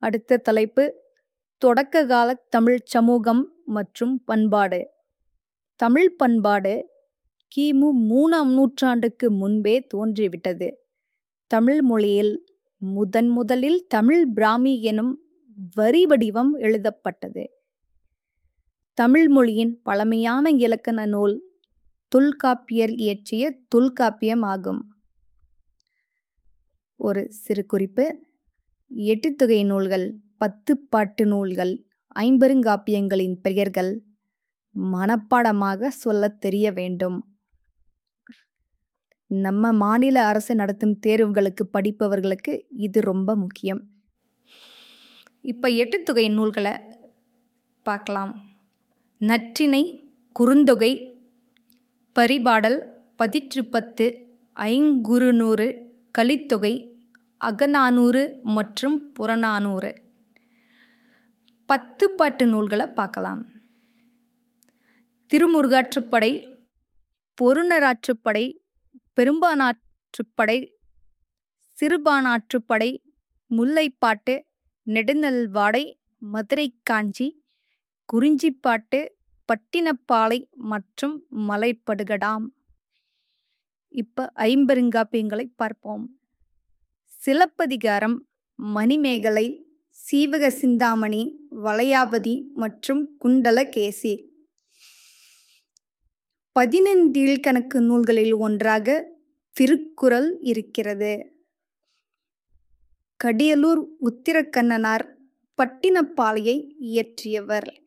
அடுத்த தலைப்பு தொடக்க கால தமிழ் சமூகம் மற்றும் பண்பாடு தமிழ் பண்பாடு கிமு மூணாம் நூற்றாண்டுக்கு முன்பே தோன்றிவிட்டது தமிழ் மொழியில் முதன் முதலில் தமிழ் பிராமி எனும் வரி வடிவம் எழுதப்பட்டது தமிழ் மொழியின் பழமையான இலக்கண நூல் தொல்காப்பியர் இயற்றிய தொல்காப்பியம் ஆகும் ஒரு சிறு குறிப்பு எட்டுத்தொகை நூல்கள் பத்து பாட்டு நூல்கள் ஐம்பெருங்காப்பியங்களின் பெயர்கள் மனப்பாடமாக சொல்லத் தெரிய வேண்டும் நம்ம மாநில அரசு நடத்தும் தேர்வுகளுக்கு படிப்பவர்களுக்கு இது ரொம்ப முக்கியம் இப்போ எட்டுத்தொகை நூல்களை பார்க்கலாம் நற்றிணை குறுந்தொகை பரிபாடல் பதிற்றுப்பத்து ஐங்குறுநூறு கலித்தொகை அகநானூறு மற்றும் புறநானூறு பத்து பாட்டு நூல்களை பார்க்கலாம் திருமுருகாற்றுப்படை பொருணராற்றுப்படை பெரும்பானாற்றுப்படை சிறுபானாற்றுப்படை முல்லைப்பாட்டு நெடுநல்வாடை மதுரை காஞ்சி குறிஞ்சிப்பாட்டு பட்டினப்பாலை மற்றும் மலைப்படுகடாம் இப்போ ஐம்பெருங்காப்பியங்களை பார்ப்போம் சிலப்பதிகாரம் மணிமேகலை சீவக சிந்தாமணி வளையாபதி மற்றும் குண்டலகேசி பதினெண்டீழ்கணக்கு நூல்களில் ஒன்றாக திருக்குறள் இருக்கிறது கடியலூர் உத்திரக்கண்ணனார் பட்டினப்பாலையை இயற்றியவர்